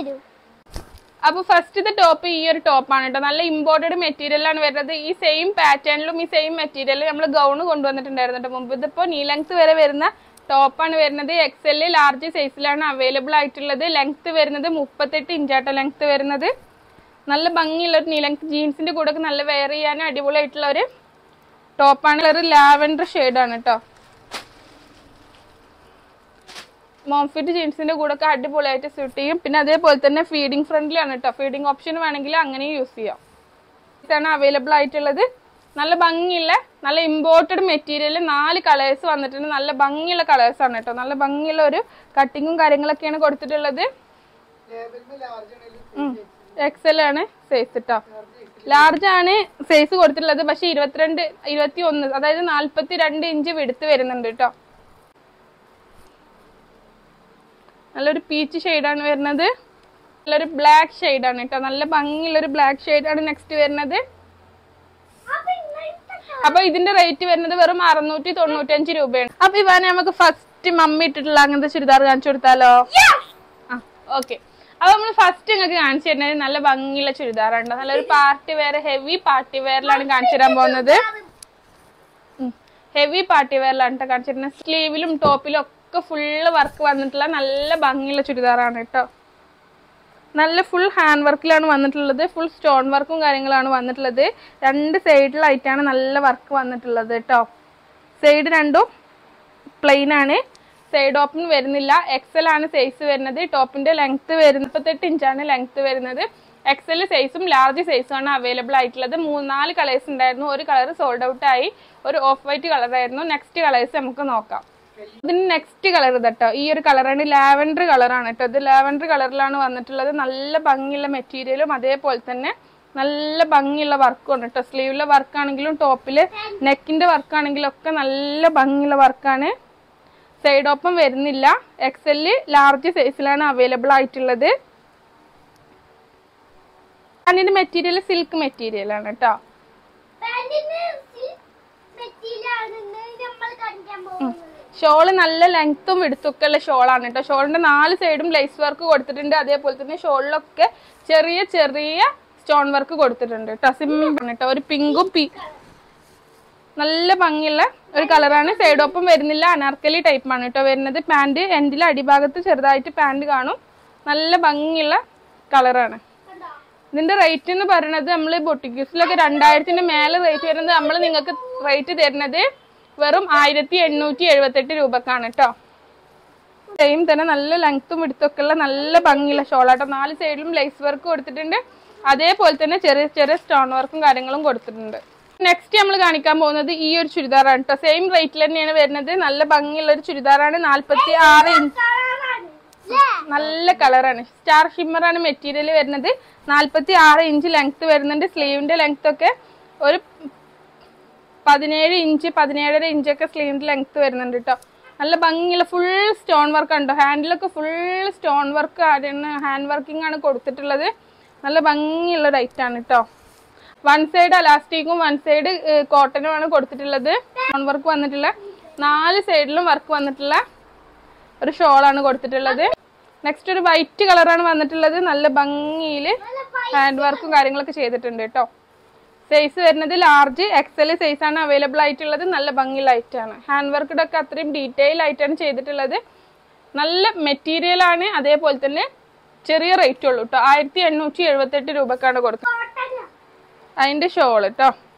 തരൂ അപ്പൊ ഫസ്റ്റത്തെ ടോപ്പ് ഈ ഒരു ടോപ്പാണ് കേട്ടോ നല്ല ഇമ്പോർട്ടഡ് മെറ്റീരിയലാണ് വരുന്നത് ഈ സെയിം പാറ്റേണിലും ഈ സെയിം മെറ്റീരിയലും നമ്മൾ ഗൗൺ കൊണ്ടുവന്നിട്ടുണ്ടായിരുന്നു കേട്ടോ മുമ്പ് ഇതിപ്പോ നീ ലെങ്ത് വരെ വരുന്ന ടോപ്പാണ് വരുന്നത് എക്സെല് ലാർജ് സൈസിലാണ് അവൈലബിൾ ആയിട്ടുള്ളത് ലെങ്ത് വരുന്നത് മുപ്പത്തെട്ട് ഇഞ്ചാട്ടോ ലെങ്ത് വരുന്നത് നല്ല ഭംഗിയുള്ള ഒരു നീ ലെങ്ത് ജീൻസിന്റെ കൂടെ ഒക്കെ നല്ല വെയർ ചെയ്യാനും അടിപൊളിയായിട്ടുള്ള ഒരു ടോപ്പാണ് ഒരു ലാവൻഡർ ഷെയ്ഡാണ് കേട്ടോ മോംഫിറ്റ് ജീൻസിന്റെ കൂടെ ഒക്കെ അടിപൊളിയായിട്ട് സ്യൂട്ട് ചെയ്യും പിന്നെ അതേപോലെ തന്നെ ഫീഡിംഗ് ഫ്രണ്ട്ലി ആണ് കേട്ടോ ഫീഡിംഗ് ഓപ്ഷൻ വേണമെങ്കിൽ അങ്ങനെയും യൂസ് ചെയ്യാം ഇതാണ് അവൈലബിൾ ആയിട്ടുള്ളത് നല്ല ഭംഗിയുള്ള നല്ല ഇമ്പോർട്ടഡ് മെറ്റീരിയൽ നാല് കളേഴ്സ് വന്നിട്ടുണ്ട് നല്ല ഭംഗിയുള്ള കളേഴ്സ് ആണ് കേട്ടോ നല്ല ഭംഗിയുള്ള ഒരു കട്ടിങ്ങും കാര്യങ്ങളൊക്കെയാണ് കൊടുത്തിട്ടുള്ളത് എക്സൽ ആണ് സൈസ് കേട്ടോ ലാർജ് ആണ് സൈസ് കൊടുത്തിട്ടുള്ളത് പക്ഷെ ഇരുപത്തിരണ്ട് ഇരുപത്തി ഒന്ന് അതായത് നാല്പത്തി രണ്ട് ഇഞ്ച് വിടുത്ത് വരുന്നുണ്ട് കേട്ടോ നല്ലൊരു പീച്ച് ഷെയ്ഡാണ് വരുന്നത് നല്ലൊരു ബ്ലാക്ക് ഷെയ്ഡാണ് കേട്ടോ നല്ല ഭംഗിയുള്ള ഒരു ബ്ലാക്ക് ഷെയ്ഡാണ് നെക്സ്റ്റ് വരുന്നത് അപ്പൊ ഇതിന്റെ റേറ്റ് വരുന്നത് വെറും അറുന്നൂറ്റി തൊണ്ണൂറ്റി അഞ്ച് രൂപയാണ് അപ്പൊ ഇവാനെ നമുക്ക് ഫസ്റ്റ് മമ്മി ഇട്ടിട്ടുള്ള അങ്ങനത്തെ ചുരിദാർ കാണിച്ചു കൊടുത്താലോ ആ ഓക്കെ അപ്പൊ നമ്മൾ ഫസ്റ്റ് നിങ്ങൾക്ക് കാണിച്ചു തരുന്നത് നല്ല ഭംഗിയുള്ള ചുരിദാറാണ് നല്ലൊരു പാർട്ടി വെയർ ഹെവി പാർട്ടി വെയറിലാണ് കാണിച്ചു തരാൻ പോകുന്നത് ഹെവി പാർട്ടി വെയറിലാണ് കേട്ടോ കാണിച്ചിരുന്നത് സ്ലീവിലും ടോപ്പിലും ഒക്കെ ഫുള്ള് വർക്ക് വന്നിട്ടുള്ള നല്ല ഭംഗിയുള്ള ചുരിദാറാണ് കേട്ടോ നല്ല ഫുൾ ഹാൻഡ് വർക്കിലാണ് വന്നിട്ടുള്ളത് ഫുൾ സ്റ്റോൺ വർക്കും കാര്യങ്ങളാണ് വന്നിട്ടുള്ളത് രണ്ട് സൈഡിലായിട്ടാണ് നല്ല വർക്ക് വന്നിട്ടുള്ളത് കേട്ടോ സൈഡ് രണ്ടും പ്ലെയിൻ ആണ് സൈഡ് ഓപ്പൺ വരുന്നില്ല എക്സൽ ആണ് സൈസ് വരുന്നത് ടോപ്പിന്റെ ലെങ്ത് വരുന്നത് മുപ്പത്തെട്ട് ഇഞ്ചാണ് ലെങ്ത് വരുന്നത് എക്സൽ സൈസും ലാർജ് സൈസും ആണ് അവൈലബിൾ ആയിട്ടുള്ളത് മൂന്നാല് കളേഴ്സ് ഉണ്ടായിരുന്നു ഒരു കളർ സോൾഡ് ഔട്ട് ആയി ഒരു ഓഫ് വൈറ്റ് കളർ ആയിരുന്നു നെക്സ്റ്റ് കളേഴ്സ് നമുക്ക് നോക്കാം ഇതിന് നെക്സ്റ്റ് കളർ ഇതട്ടോ ഈ ഒരു കളറാണ് ലാവൻഡർ കളറാണ് കേട്ടോ ഇത് ലാവൻഡർ കളറിലാണ് വന്നിട്ടുള്ളത് നല്ല ഭംഗിയുള്ള മെറ്റീരിയലും അതേപോലെ തന്നെ നല്ല ഭംഗിയുള്ള വർക്കും ഉണ്ട് കേട്ടോ സ്ലീവിലെ വർക്കാണെങ്കിലും ടോപ്പില് നെക്കിന്റെ വർക്കാണെങ്കിലും ഒക്കെ നല്ല ഭംഗിയുള്ള വർക്കാണ് സൈഡ് ഓപ്പൺ വരുന്നില്ല എക്സെല് ലാർജ് സൈസിലാണ് അവൈലബിൾ ആയിട്ടുള്ളത് അതിന്റെ മെറ്റീരിയൽ സിൽക്ക് മെറ്റീരിയൽ ആണ് കേട്ടോ പാന്റിന് മെറ്റീരിയലാണ് നമ്മൾ കാണിക്കാൻ പോകുന്നത് ഷോള് നല്ല ലെങ്ത്തും വിടുത്തൊക്കെ ഉള്ള ഷോളാണ് കേട്ടോ ഷോളിന്റെ നാല് സൈഡും ലേസ് വർക്ക് കൊടുത്തിട്ടുണ്ട് അതേപോലെ തന്നെ ഷോളിലൊക്കെ ചെറിയ ചെറിയ സ്റ്റോൺ വർക്ക് കൊടുത്തിട്ടുണ്ട് കേട്ടോ സിമ്മിൾ കേട്ടോ ഒരു പിങ്കും പി നല്ല ഭംഗിയുള്ള ഒരു കളറാണ് സൈഡ് ഓപ്പും വരുന്നില്ല അനാർക്കലി ടൈപ്പാണ് കേട്ടോ വരുന്നത് പാന്റ് എൻഡിലെ അടിഭാഗത്ത് ചെറുതായിട്ട് പാന്റ് കാണും നല്ല ഭംഗിയുള്ള കളറാണ് ഇതിന്റെ റേറ്റ് എന്ന് പറയുന്നത് നമ്മൾ ബൊട്ടിക്യൂസിലൊക്കെ രണ്ടായിരത്തിന്റെ മേലെ റേറ്റ് വരുന്നത് നമ്മൾ നിങ്ങൾക്ക് റേറ്റ് തരുന്നത് വെറും ആയിരത്തി എണ്ണൂറ്റി എഴുപത്തെട്ട് രൂപക്കാണ് കേട്ടോ സെയിം തന്നെ നല്ല ലെങ്ത്തും വിടുത്തൊക്കെ ഉള്ള നല്ല ഭംഗിയുള്ള ഷോളാട്ടോ നാല് സൈഡിലും ലേസ് വർക്ക് കൊടുത്തിട്ടുണ്ട് അതേപോലെ തന്നെ ചെറിയ ചെറിയ സ്റ്റോൺ വർക്കും കാര്യങ്ങളും കൊടുത്തിട്ടുണ്ട് നെക്സ്റ്റ് നമ്മൾ കാണിക്കാൻ പോകുന്നത് ഈ ഒരു ചുരിദാറാണ് കേട്ടോ സെയിം റേറ്റിൽ തന്നെയാണ് വരുന്നത് നല്ല ഭംഗിയുള്ള ഒരു ചുരിദാറാണ് നാല്പത്തി ആറ് ഇഞ്ച് കളറാണ് നല്ല കളറാണ് സ്റ്റാർ ഷിമ്മർ ആണ് മെറ്റീരിയൽ വരുന്നത് നാല്പത്തി ആറ് ഇഞ്ച് ലെങ്ത് വരുന്നുണ്ട് സ്ലീവിന്റെ ലെങ്ത് ഒക്കെ ഒരു പതിനേഴ് ഇഞ്ച് പതിനേഴര ഇഞ്ചൊക്കെ സ്ലീവിന്റെ ലെങ്ത് വരുന്നുണ്ട് കേട്ടോ നല്ല ഭംഗിയുള്ള ഫുൾ സ്റ്റോൺ വർക്ക് ഉണ്ടോ ഹാൻഡിലൊക്കെ full stone work hand working ആണ് കൊടുത്തിട്ടുള്ളത് നല്ല ഭംഗിയുള്ള ഒരു ഐറ്റം ആണ് കേട്ടോ വൺ സൈഡ് അലാസ്റ്റിക്കും വൺ സൈഡ് കോട്ടനും ആണ് കൊടുത്തിട്ടുള്ളത് സ്റ്റോൺ വർക്ക് വന്നിട്ടുള്ള നാല് സൈഡിലും വർക്ക് വന്നിട്ടുള്ള ഒരു ഷോളാണ് കൊടുത്തിട്ടുള്ളത് നെക്സ്റ്റ് ഒരു വൈറ്റ് കളറാണ് വന്നിട്ടുള്ളത് നല്ല ഭംഗിയിൽ ഹാൻഡ് വർക്കും കാര്യങ്ങളൊക്കെ ചെയ്തിട്ടുണ്ട് കേട്ടോ സൈസ് വരുന്നത് ലാർജ് എക്സൽ സൈസ് ആണ് അവൈലബിൾ ആയിട്ടുള്ളത് നല്ല ഭംഗിയുള്ള ആണ് ഹാൻഡ് വർക്കിന്റെ ഒക്കെ അത്രയും ഡീറ്റെയിൽ ആയിട്ടാണ് ചെയ്തിട്ടുള്ളത് നല്ല മെറ്റീരിയൽ ആണ് അതേപോലെ തന്നെ ചെറിയ റേറ്റ് ഉള്ളൂ കേട്ടോ ആയിരത്തി എണ്ണൂറ്റി എഴുപത്തെട്ട് രൂപക്കാണ് കൊടുക്കുന്നത് കോട്ടന അതിന്റെ ഷോൾ കേട്ടോ